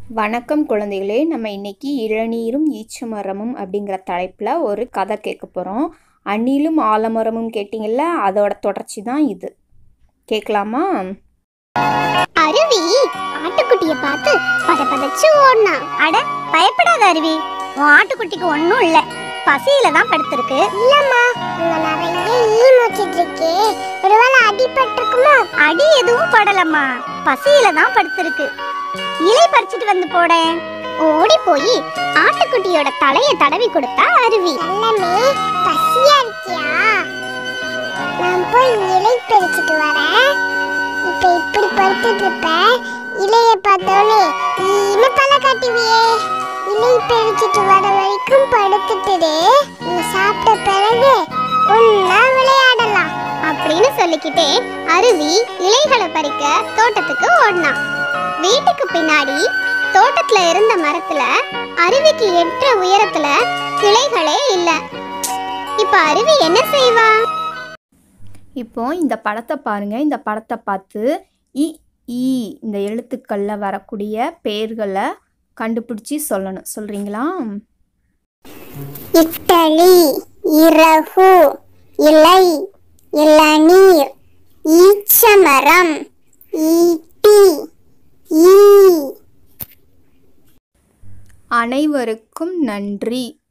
வணக்கம் குழந்தைகளே நம்ம இன்னைக்கு இளநீரும் ஈச்சமரமும் அப்படிங்கிற தலைப்பில் ஒரு கதை கேட்க போகிறோம் அணிலும் ஆலமரமும் கேட்டிங்கல்ல அதோட தொடர்ச்சி தான் இது கேட்கலாமா அருவி ஆட்டுக்குட்டிய பார்த்து பத பதச்சு ஓடினான் அட பயப்படாத அருவி உன் ஆட்டுக்குட்டிக்கு ஒண்ணும் இல்ல பசியில தான் படுத்திருக்கு இல்லம்மா இங்க நிறைய ஈ மூச்சிட்டு இருக்கே ஒருவேளை அடிபட்டிருக்குமோ அடி எதுவும் படலம்மா பசியில தான் படுத்திருக்கு இலை பறிச்சிட்டு வந்து போடேன் ஓடி போய் ஆட்டுக்குட்டியோட தலைய தடவி கொடுத்தா அருவி எல்லாமே பசியா இருக்கியா நான் போய் இலை பறிச்சிட்டு வரேன் இப்ப இப்படி படுத்துட்டு இருப்ப இலைய பார்த்தோன்னே நீனு தலை காட்டுவியே இலை பறிச்சிட்டு வர வரைக்கும் படுத்துட்டு நீ சாப்பிட்ட பிறகு ஒன்னா விளையாடலாம் அப்படின்னு சொல்லிக்கிட்டே அருவி இலைகளை பறிக்க தோட்டத்துக்கு ஓடினான் வீட்டுக்கு பின்னாடி தோட்டத்துல இருந்த மரத்துல அருவிக்கு எட்டுற உயரத்துல கிளைகளே இல்ல இப்ப அருவி என்ன செய்வா இப்போ இந்த படத்தை பாருங்கள் இந்த படத்தை பார்த்து இ ஈ இந்த எழுத்துக்களில் வரக்கூடிய பெயர்களை கண்டுபிடிச்சி சொல்லணும் சொல்கிறீங்களா இட்டலி இரகு இலை இளநீர் ஈச்சமரம் ஈட்டி ஈ அனைவருக்கும் நன்றி